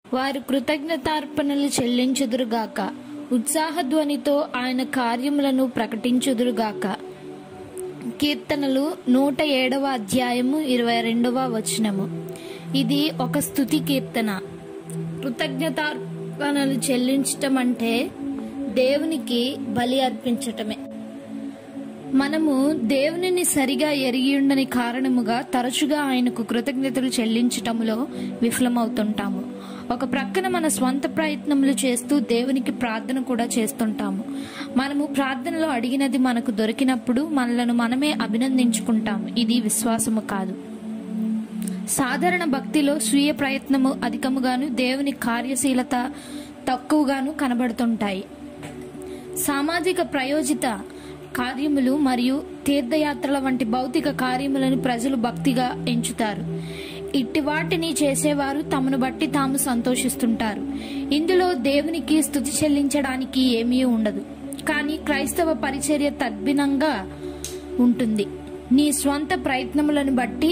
వారు కృతజ్ఞతార్పణలు చెల్లించుదురుగాక ఉత్సాహధ్వనితో ఆయన కార్యములను ప్రకటించుదురుగాక కీర్తనలు నూట ఏడవ అధ్యాయము ఇరవై రెండవ వచనము ఇది ఒక స్థుతి కీర్తన కృతజ్ఞతార్పణలు చెల్లించటం అంటే దేవునికి బలి అర్పించటమే మనము దేవునిని సరిగా ఎరిగి ఉండని కారణముగా తరచుగా ఆయనకు కృతజ్ఞతలు చెల్లించటములో విఫలమవుతుంటాము ఒక ప్రక్కన మన స్వంత ప్రయత్నములు చేస్తూ దేవునికి ప్రార్థన కూడా చేస్తుంటాము మనము ప్రార్థనలో అడిగినది మనకు దొరికినప్పుడు మనలను మనమే అభినందించుకుంటాము ఇది విశ్వాసము కాదు సాధారణ భక్తిలో స్వీయ ప్రయత్నము అధికముగాను దేవుని కార్యశీలత తక్కువగాను కనబడుతుంటాయి సామాజిక ప్రయోజిత కార్యములు మరియు తీర్థయాత్రల వంటి భౌతిక కార్యములను ప్రజలు భక్తిగా ఎంచుతారు ఇట్టి వాటిని చేసేవారు తమను బట్టి తాము సంతోషిస్తుంటారు ఇందులో దేవునికి స్థుతి చెల్లించడానికి ఏమీ ఉండదు కానీ క్రైస్తవ పరిచర్య తద్భిన్నంగా ఉంటుంది నీ స్వంత ప్రయత్నములను బట్టి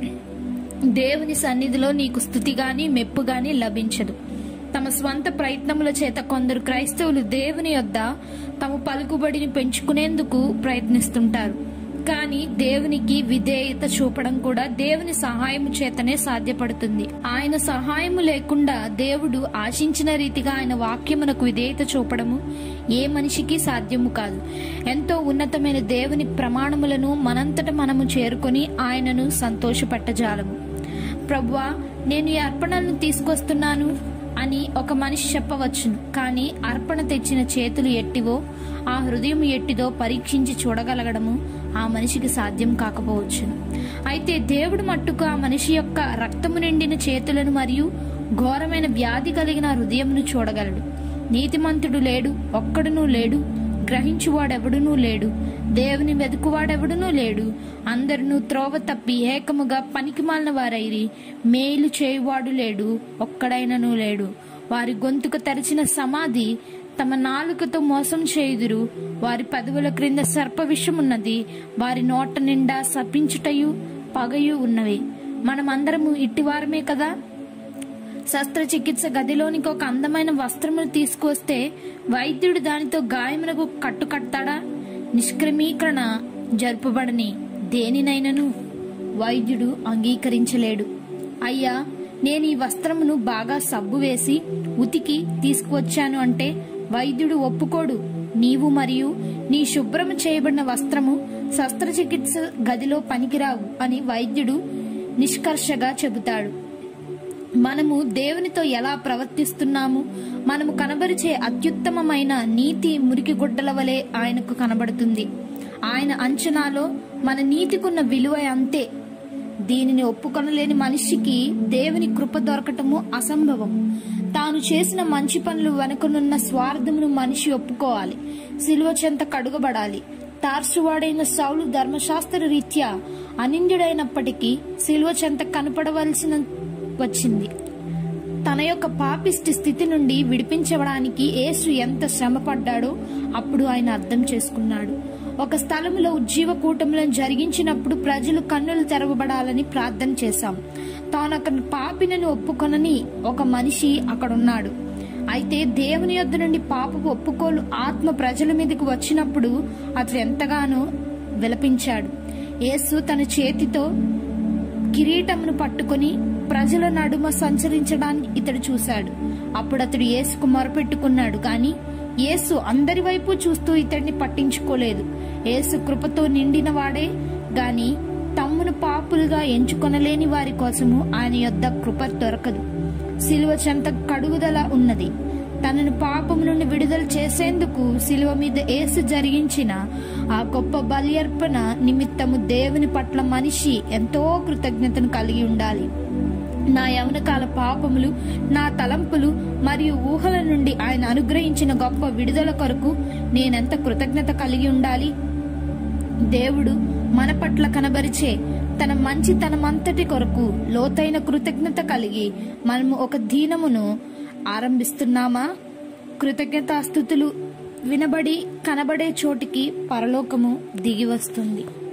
దేవుని సన్నిధిలో నీకు స్థుతి గాని మెప్పు గాని లభించదు తమ స్వంత ప్రయత్నముల చేత కొందరు క్రైస్తవులు దేవుని యొద్ద తమ పలుకుబడిని పెంచుకునేందుకు ప్రయత్నిస్తుంటారు కానీ దేవునికి విధేయత చూపడం కూడా దేవుని సహాయము చేతనే సాధ్యపడుతుంది ఆయన సహాయము లేకుండా దేవుడు ఆశించిన రీతిగా ఆయన వాక్యమునకు విధేయత చూపడము ఏ మనిషికి సాధ్యము కాదు ఎంతో ఉన్నతమైన దేవుని ప్రమాణములను మనంతట మనము చేరుకొని ఆయనను సంతోషపెట్టజాలము ప్రభువా నేను ఈ అర్పణలను తీసుకొస్తున్నాను అని ఒక మనిషి చెప్పవచ్చును కానీ అర్పణ తెచ్చిన చేతులు ఎట్టివో ఆ హృదయం ఎట్టిదో పరీక్షించి చూడగలగడము ఆ మనిషికి సాధ్యం కాకపోవచ్చును అయితే దేవుడు మట్టుకు ఆ మనిషి యొక్క రక్తము నిండిన చేతులను మరియు ఘోరమైన వ్యాధి కలిగిన హృదయమును చూడగలడు నీతిమంతుడు లేడు ఒక్కడునూ లేడు గ్రహించువాడెవడునూ లేడు దేవుని వెతుకువాడెవడునూ లేడు అందరును త్రోవ తప్పి ఏకముగా పనికిమాలిన వారైరి మేలు చేయువాడు లేడు ఒక్కడైనను లేడు వారి గొంతుకు తెరిచిన సమాధి తమ నాలుకతో మోసం చేయుదురు వారి పదవుల క్రింద సర్ప విషమున్నది వారి నోట నిండా సపించుటయు పగయు ఉన్నవి మనమందరము ఇట్టివారమే కదా శస్త్రచికిత్స గదిలోనికి ఒక అందమైన వస్త్రమును తీసుకొస్తే వైద్యుడు దానితో గాయమునకు కట్టు కడతాడా నిష్క్రమీకరణ జరుపబడని దేనినైనను వైద్యుడు అంగీకరించలేడు అయ్యా నేను ఈ వస్త్రమును బాగా సబ్బు వేసి ఉతికి తీసుకువచ్చాను అంటే వైద్యుడు ఒప్పుకోడు నీవు మరియు నీ శుభ్రము చేయబడిన వస్త్రము శస్త్రచికిత్స గదిలో పనికిరావు అని వైద్యుడు నిష్కర్షగా చెబుతాడు మనము దేవునితో ఎలా ప్రవర్తిస్తున్నాము మనము కనబరిచే అత్యుత్తమమైన నీతి మురికి గుడ్డల వలె ఆయనకు కనబడుతుంది ఆయన అంచనాలో మన నీతికున్న విలువ అంతే దీనిని ఒప్పుకొనలేని మనిషికి దేవుని కృప దొరకటము అసంభవం తాను చేసిన మంచి పనులు వెనుకనున్న స్వార్థమును మనిషి ఒప్పుకోవాలి సిలువ చెంత కడుగబడాలి తార్సువాడైన సౌలు ధర్మశాస్త్ర రీత్యా అనింద్యుడైనప్పటికీ సిలువ చెంత కనపడవలసిన వచ్చింది తన యొక్క పాపిష్టి స్థితి నుండి విడిపించడానికి యేసు ఎంత శ్రమ పడ్డాడో అప్పుడు ఆయన అర్థం చేసుకున్నాడు ఒక స్థలములో ఉజ్జీవ కూటములను జరిగించినప్పుడు ప్రజలు కన్నులు తెరవబడాలని ప్రార్థన చేశాం తాను అక్కడ పాపినని ఒప్పుకొనని ఒక మనిషి అక్కడున్నాడు అయితే దేవుని యొద్ద నుండి పాపపు ఒప్పుకోలు ఆత్మ ప్రజల మీదకి వచ్చినప్పుడు అతడు ఎంతగానో విలపించాడు యేసు తన చేతితో కిరీటమును పట్టుకొని ప్రజల నడుమ సంచరించడానికి ఇతడు చూశాడు అప్పుడు అతడు యేసుకు మొరపెట్టుకున్నాడు గాని యేసు అందరి వైపు చూస్తూ ఇతడిని పట్టించుకోలేదు యేసు కృపతో నిండిన వాడే గాని తమ్మును పాపులుగా ఎంచుకొనలేని వారి కోసము ఆయన యొద్ద కృప దొరకదు సిలువ చెంత కడుగుదల ఉన్నది తనను పాపము నుండి విడుదల చేసేందుకు సిలువ మీద ఏసు జరిగించిన ఆ గొప్ప బలి అర్పణ నిమిత్తము దేవుని పట్ల మనిషి ఎంతో కృతజ్ఞతను కలిగి ఉండాలి నా యవనకాల పాపములు నా తలంపులు మరియు ఊహల నుండి ఆయన అనుగ్రహించిన గొప్ప విడుదల కొరకు నేనెంత కృతజ్ఞత కలిగి ఉండాలి దేవుడు మన పట్ల కనబరిచే తన మంచితనమంతటి కొరకు లోతైన కృతజ్ఞత కలిగి మనము ఒక దీనమును ఆరంభిస్తున్నామా కృతజ్ఞతాస్థుతులు వినబడి కనబడే చోటికి పరలోకము దిగి వస్తుంది